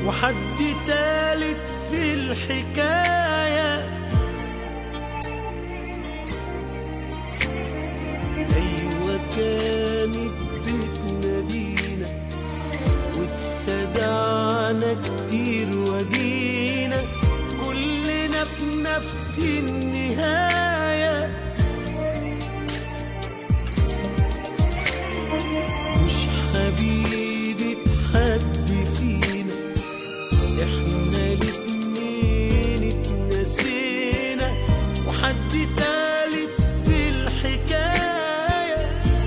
وحد تالت في الحكاية أيوة كانت بتنادينا واتخدعنا كتير ودينا كلنا في نفس النهاية مش حبيبة حد فينا احنا الاتنين اتنسينا وحد تالت في الحكاية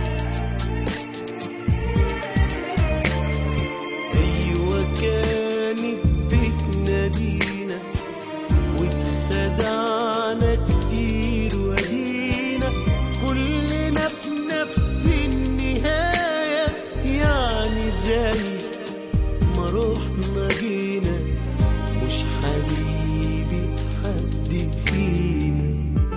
أيوة كانت بتنادينا واتخدعنا كتير ودينا كلنا في نفس النهاية يعني زي ما روحنا جينا مش حبيبة حد فينا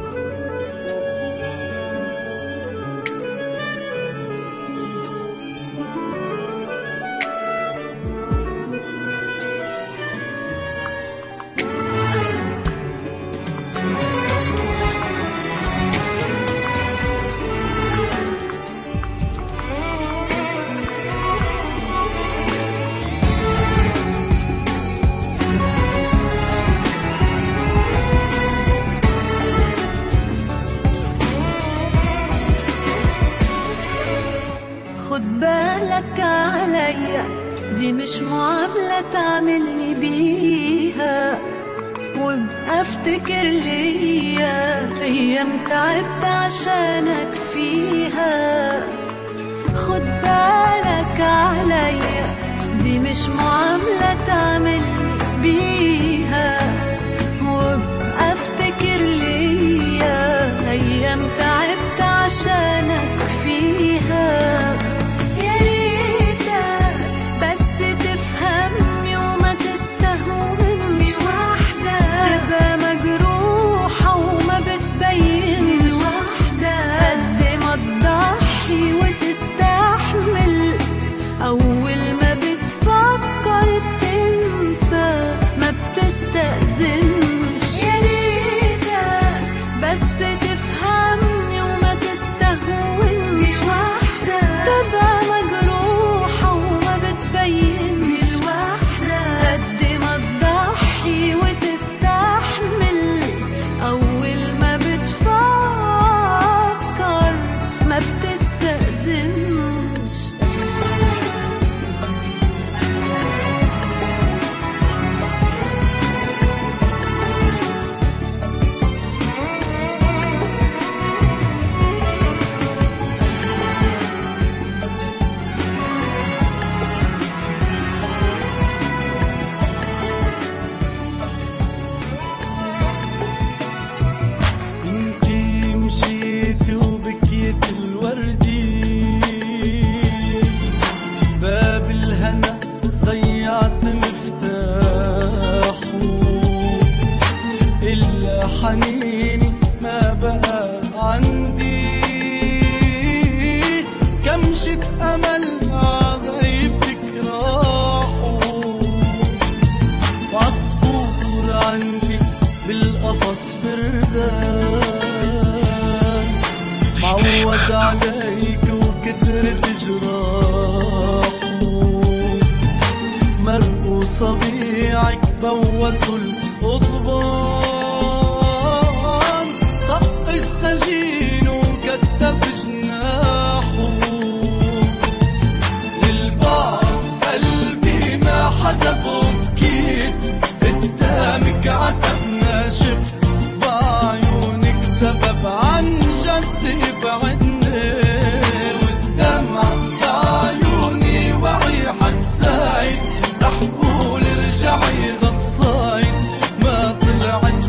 خد بالك عليا دي مش معاملة تعملني بيها وابقى افتكر ليا ايام تعبت عشانك فيها خد بالك عليا دي مش معاملة تعملني بيها وابقى افتكر ليا ايام تعبت عشانك فيها يا ريتك بس تفهمني وما تستهونش وحدك تبقى مجروحة وما بتبينش وحدك قد ما تضحي وتستحمل أول ما بتفكر تنسى ما بتستأذنش يا ريتك بس تفهمني وما تستهونش وحدك تبقى مجروحة وما بتبينش وحدك قد ما تضحي وتستحمل أول ما بتفكر ما بتستأذنش انتي مشيتي وبكيت الوردي باب الهنا ضيعت مفتاحه إلا حنيني ما بقى عندي كمشة أمل عغيبك راحوا وعصفور عندي بالقفص بردان معود عليك وكترت جراحه مرقوا صبيعك بوسوا القضبان طق السجين وكتب جناحه للبعض قلبي ما حسب وبكيت قدامك عتبنا شفت بعيونك سبب عن جد يبعدني والدمع بعيوني وعي حسايد رح قول ارجعي غصايد ما طلعت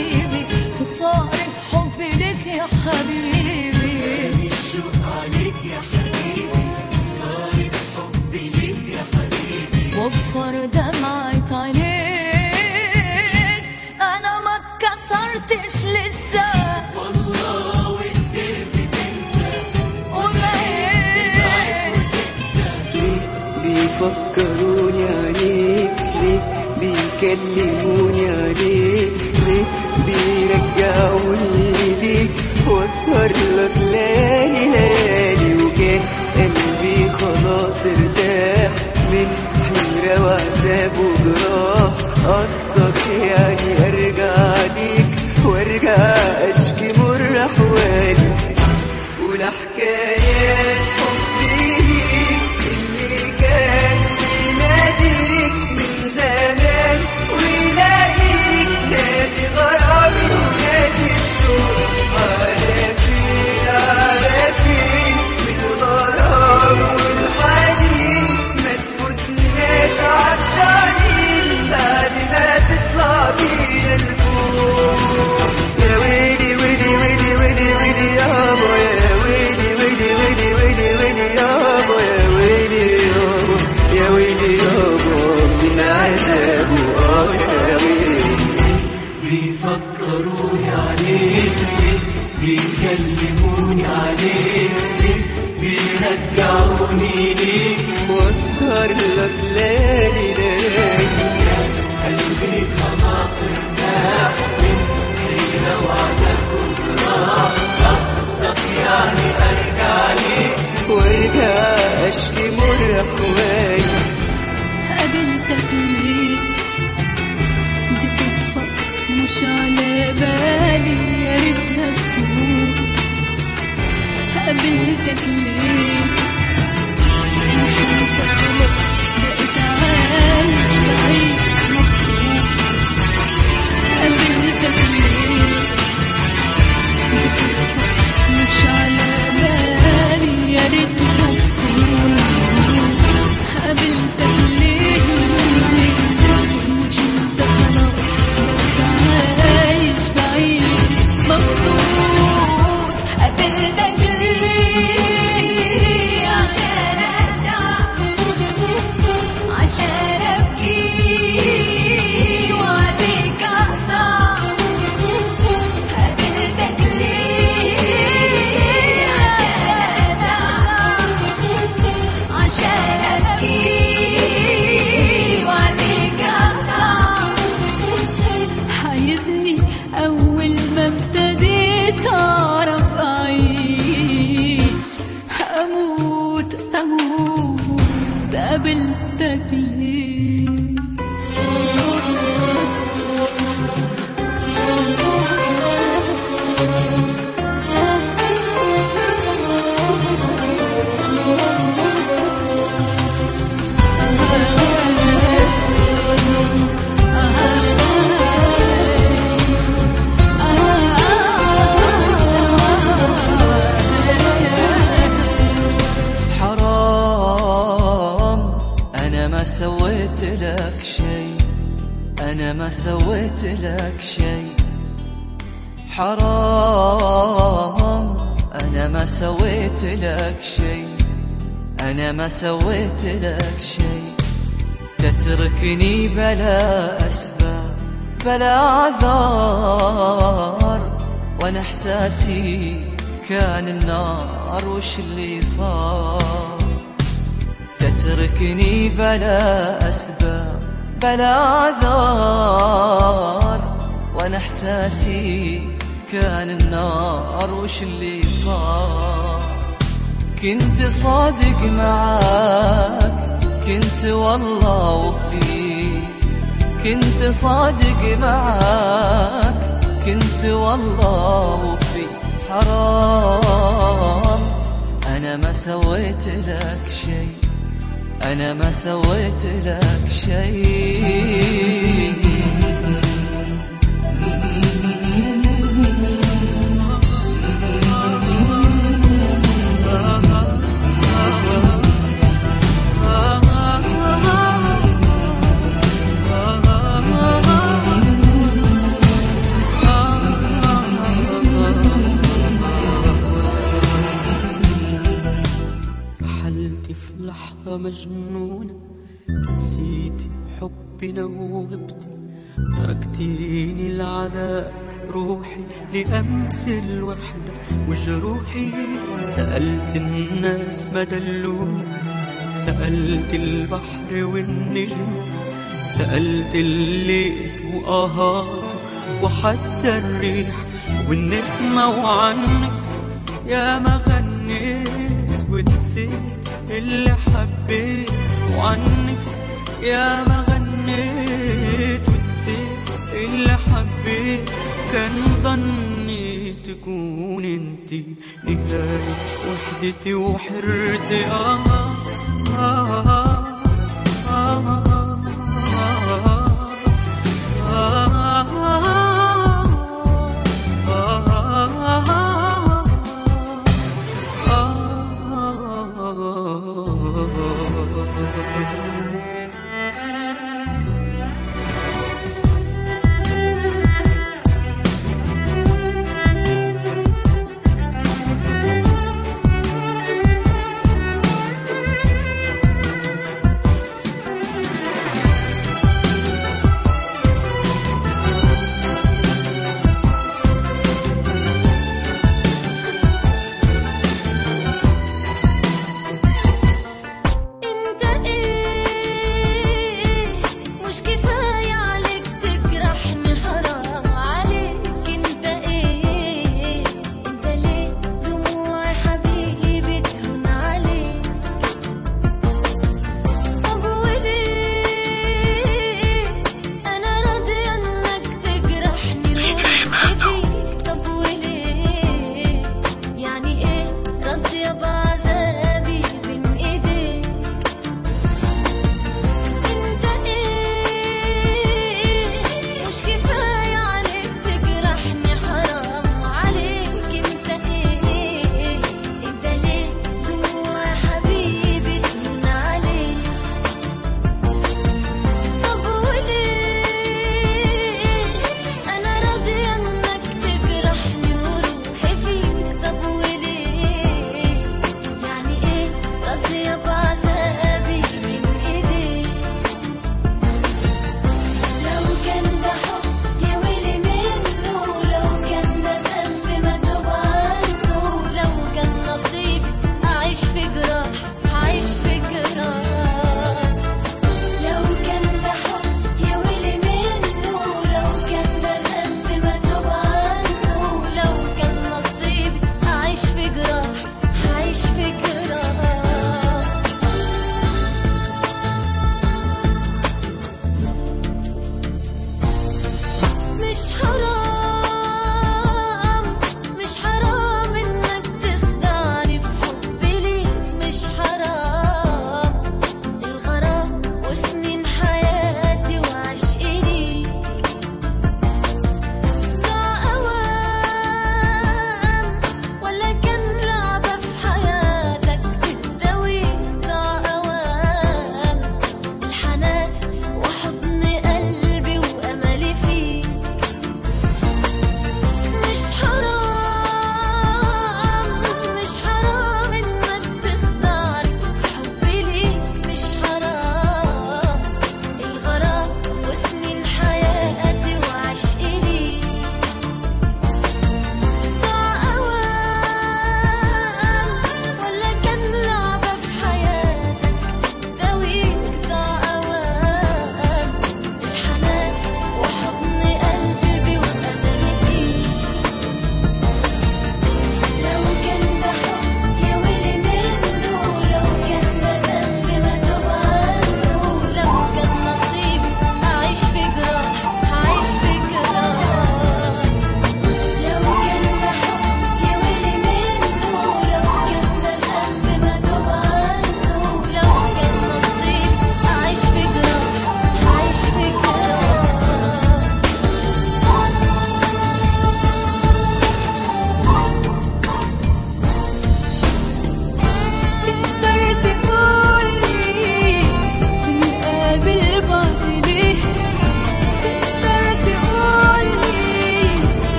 حبيبي خسارة حبي لك يا حبيبي الشوق عليك يا حبيبي صارت حبي ليك يا حبيبي وفر دمعة عينيك أنا ما اتكسرتش لسه والله والدرب تنسى وبقيت بيفكروني عليك ليه بيكلموني عليك ليه بيرجعوني ليك واسهر لك ليالي ليالي وكان قلبي خلاص ارتاح من حيرة وعذاب وجراح قصدك يعني ارجع ليك وارجع اشكي مر احوالي ولا حكايات حبي ليك اللي كان بيناديك من زمان ويلاقيك نادي غرامي ونادي الشوق على فين على فين بالغرام والحنين ما تفوتناش عالتعليم بعد ما تطلع بينا لفوق يا ويلي ويلي ويلي ويلي ويلي يابا يا ويلي ويلي ويلي ويلي ويلي يابا يا ويلي يابا يا ويلي يابا من عذابه اه يا ويلي بيفكروني عليك بيكلموني عليك بيرجعوني ليك واسهر لك ليالي ليالي قلبي خلاص ارتاح من حيرة وعذاب وجراح قصدك يعني ارجع ليك وارجع اشكي مر احوالي قابلتك ليه دي صدفة مش على بالي يا ريتها تفوت قابلتك ليه مش انت خلاص بقيت عايش بعيد مبسوط قابلتك ليه دي صدفة مش على بالي يا ريتها تفوت قابلتك ليه مش انت خلاص بقيت عايش بعيد مبسوط قابلتك ليه عشان ارجع عشان ابكي وعليك اقصى قابلتك ليه عشان ارجع عشان ابكي وعليك اصعب حيزني اول ما ابتديت اعرف اعيش اموت اموت قابلتك ليه حرام انا ما سويت لك شيء انا ما سويت لك شيء حرام انا ما سويت لك شيء انا ما سويت لك شيء تتركني بلا اسباب بلا اعذار وانا احساسي كان النار وش اللي صار تتركني بلا أسباب بلا أعذار وأنا إحساسي كان النار وش اللي صار كنت صادق معاك كنت والله وفيك كنت صادق معاك كنت والله وفي حرام أنا ما سويت لك شيء أنا ما سويت لك شيء مجنونة نسيتي حبنا وغبت تركتيني العذاب روحي لأمس الوحدة وجروحي سألت الناس ما دلوني سألت البحر والنجم سألت الليل وآهاته وحتى الريح والنسمة وعنك يا ما غنيت ونسيت اللي حبيت وعنك يا ما غنيت ونسيت اللي حبيت كان ظني تكون انتي نهاية وحدتي وحرتي آه آه آه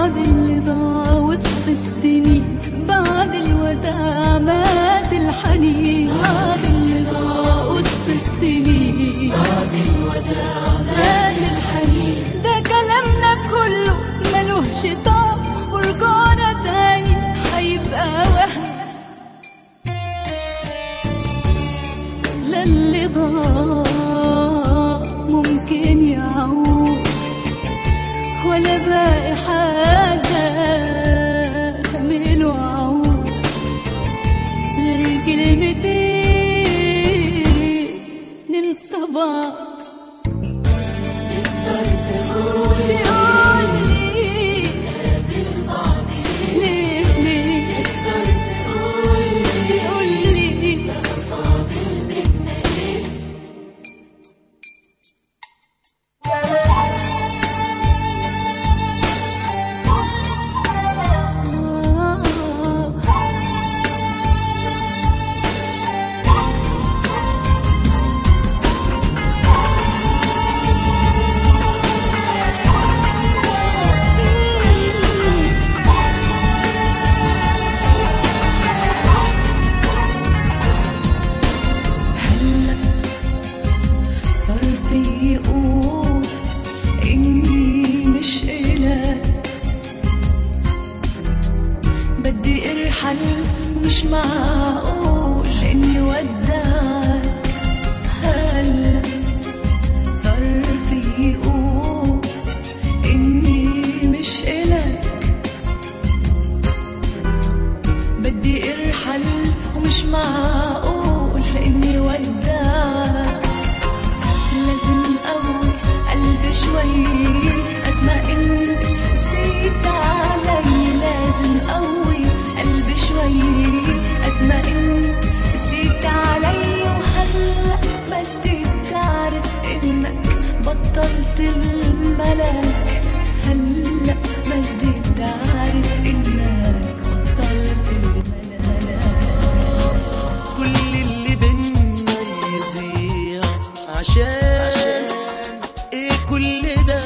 بعد اللي ضاع وسط السنين بعد الوداع مات الحنين بعد اللي ضاع وسط السنين بعد الوداع مات الحنين ده كلامنا كله ملوش طعم ورجعنا تاني هيبقى وهم لا اللي ضاع ممكن يعود ولا باقي حاجة تعمله عود غير كلمتين ننسى بعض قولي ليه ليه قولي هلا صار في يقول إني مش إلك بدي ارحل ومش معقول إني ودعك هلا صار في يقول إني مش إلك بدي ارحل ومش معقول اني ودعك لازم اقوي قلبي شوي قد ما انت نسيت علي لازم اقوي قلبي شوي قد ما انت نسيت علي وهلا بدي تعرف انك بطلت الملك هلا بدي تعرف انك بطلت الملك كل اللي بينا يضيع عشان ايه كل ده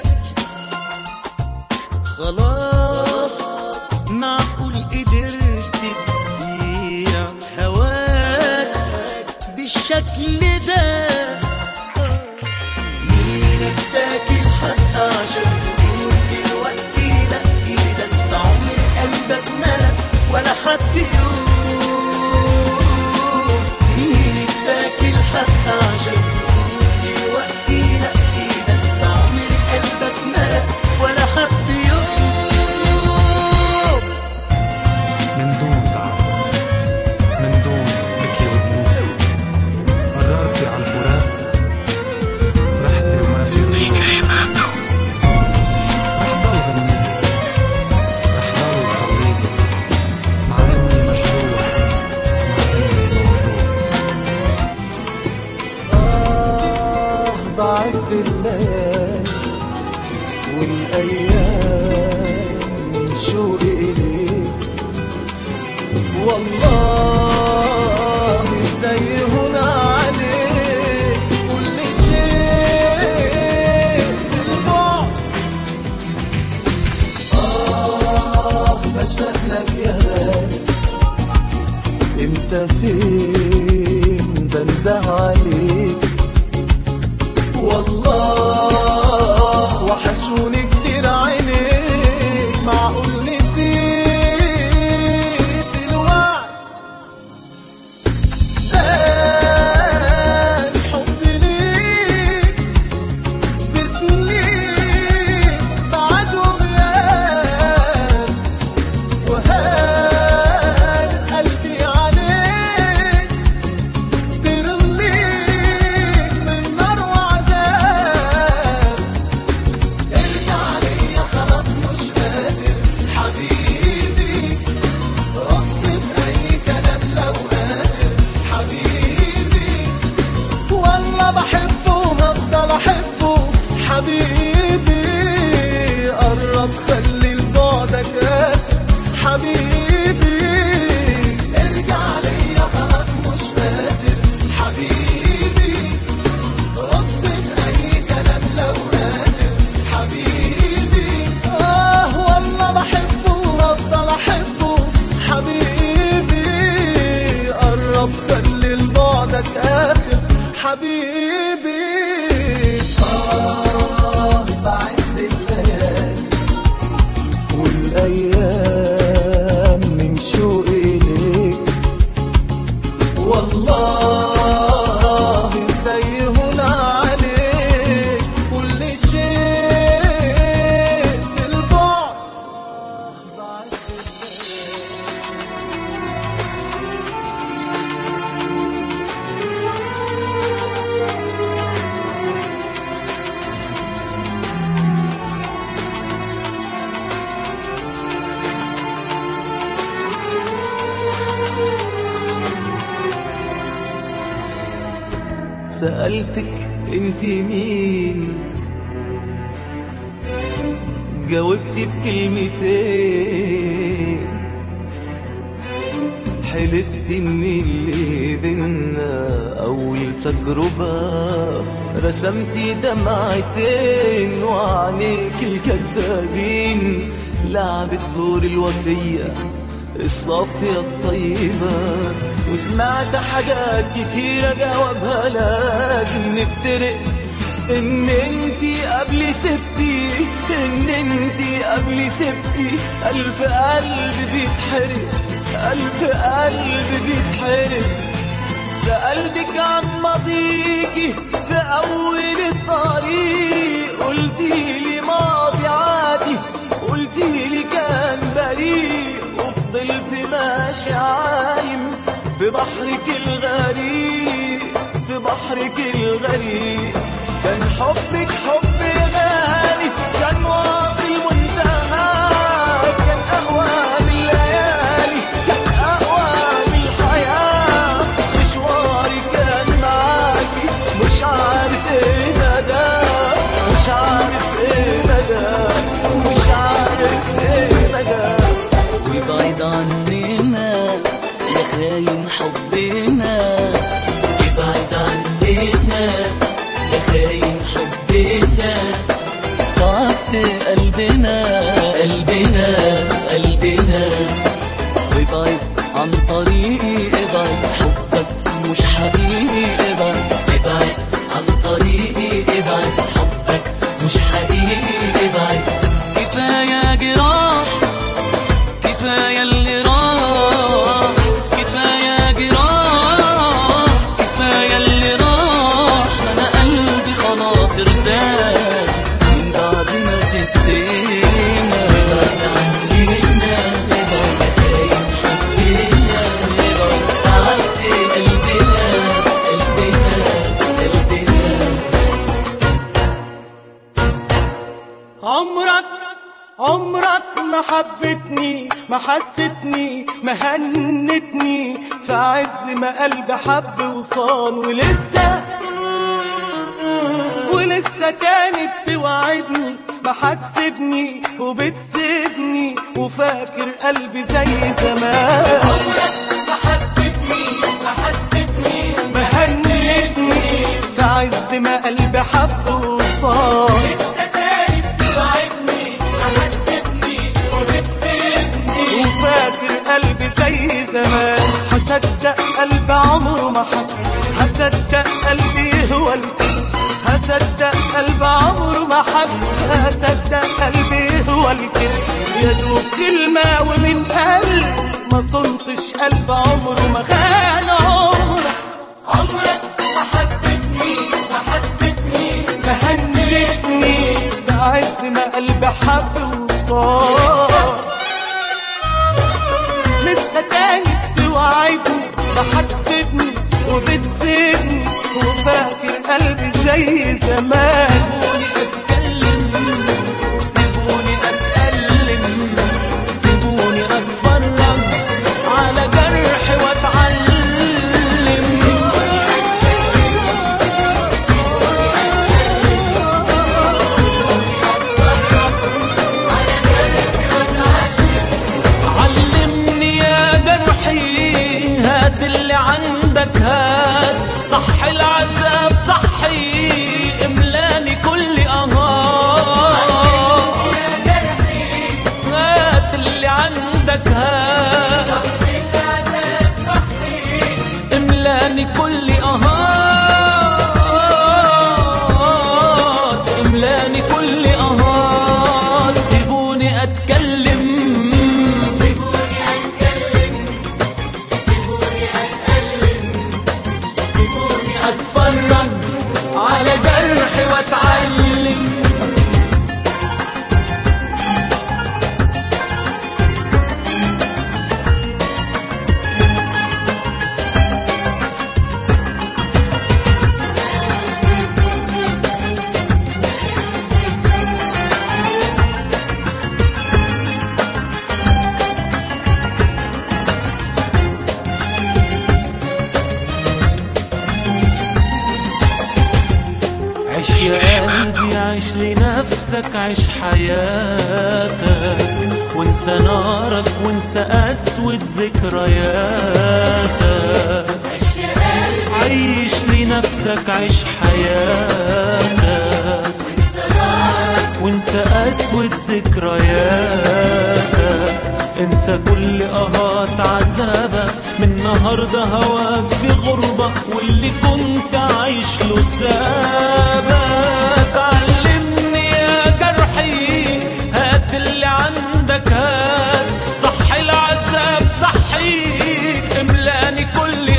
خلاص معقول قدرت تبيع هواك بالشكل ده مين اداك الحق عشان تقول دلوقتي لا كده انت عمر قلبك ملك ولا حب يوم مين اداك الحق عشان تقول دلوقتي لا كده انت عمر قلبك ملك ولا حب يوم من دون زعل من دون بكي ودموع قررتي على الفراق رحتي وما في رجوع رح ضل غنيلي رح ضل صليلي مع اني مجروح مع اني موجوع بعد الليل والايام من شوقي اليك والله زي هنا عليك كل شيء في البعد آه بشتاق لك يا غالي انت فين بنده عليك والله وحشوني كتير عينيك معقول نسيت الوعد كان حبي ليك بسنين بعد وغياب وهان قلبي عليك ترميك من نار وعذاب حبيبي آه بعز الليالي والأيام من شوقي ليك والله سيهون عليك كل شيء في البعد بعز الليالي سألتك انت مين جاوبتي بكلمتين حلفت ان اللي بينا اول تجربة رسمتي دمعتين وعينيك الكدابين لعبت دور الوفية الصافية الطيبة وسمعت حاجات كتيرة جوابها لازم نفترق ان انتي قبل سبتي ان انتي قبل سبتي الف قلب بيتحرق الف قلب بيتحرق سألتك عن ماضيكي في أول الطريق قلتي لي ماضي عادي قلتي لي كان بريء وفضلت ماشي عايم في بحرك الغريق في بحرك الغريق كان حبك حب غالي كان واصل منتهى كان أقوى من الليالي كان أقوى من الحياة مشواري كان معاكي مش عارف ايه مدى مش عارف ايه مدى مش عارف ايه مدى وبعيد عننا يا خاين حبنا ابعد عننا يا خاين حبنا تعبت قلبنا قلبنا قلبنا وابعد عن طريقي ابعد حبك مش حقيقي ابعد ابعد عن طريقي ابعد حبك مش حقيقي ابعد كفاية جراح كفاية اللي راح كفاية جراح كفاية اللي راح أنا قلبي خلاص ارتاح من بعد ما سبتنا ابعد عننا ابعد يا خاين حبنا ابعد تعبت قلبنا قلبنا قلبنا عمرك عمرك ما حبتني ما حستني ما هنتني في عز ما قلبي حب وصان ولسه ولسه تاني بتوعدني ما هتسيبني وبتسيبني وفاكر قلبي زي زمان عمرك ما حبتني ما حستني ما هنتني في عز ما قلبي حب وصان لسه تاني بتوعدني ما هتسيبني وبتسيبني وفاكر قلبي زي زمان هصدق قلبي عمره ما حب هصدق قلبي هو الكذب هصدق قلب عمره ما حب هصدق قلبي هو الكذب يا دوب كلمة ومن قلب ما صنتش قلب عمره ما خان عمرك عمرك ما حبتني ما حستني ما هنتني في عز ما قلبي حب وصار لسه تاني بتوعدني ما هتسيبني وبتسيبني وفاكر قلبي زي زمان سيبوني اتكلم سيبوني اتفرج على جرحي واتعلم علمني يا جرحي هات اللي عندك هات صح العذاب صحي املاني اتكلم سيبوني أتكلم سيبوني أتألم سيبوني اتفرج على جرحي واتعلم عيش يا قلبي عيش لنفسك عيش حياتك وانسى نارك وانسى أسود ذكرياتك عيش لنفسك عيش حياتك وانسى أسود ذكرياتك انسى كل قهات عذابك من النهاردة هواك في غربة واللي كنت عايش له سابك علمني يا جرحي هات اللي عندك هات صح العذاب صحيك املاني كل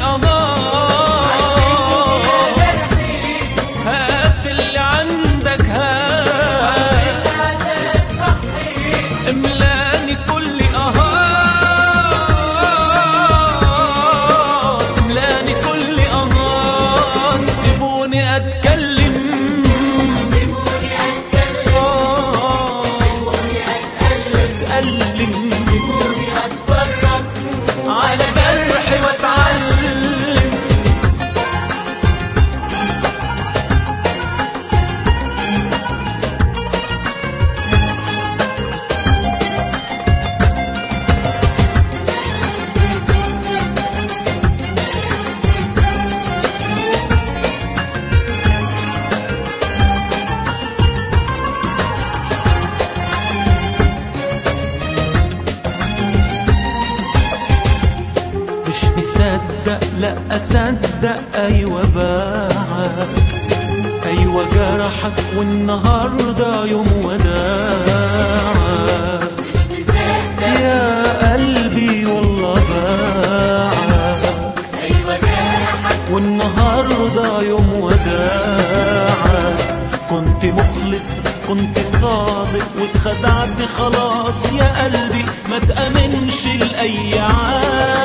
أنار هات اللي عندك هات املاني كل اهات املاني كل اهات سيبوني اتكلم سيبوني أتكلم آه، سيبوني أتألم اتألم سيبوني أتفرج على جرحي واتعلم مش مصدق لا اصدق ايوه باعك ايوه جرحك والنهارده يوم وداعك مش مصدق يا قلبي والله باعك أيوة جرحك والنهارده يوم وداعك كنت مخلص كنت صادق واتخدعت خلاص يا قلبي ما تأمنش لأي عاد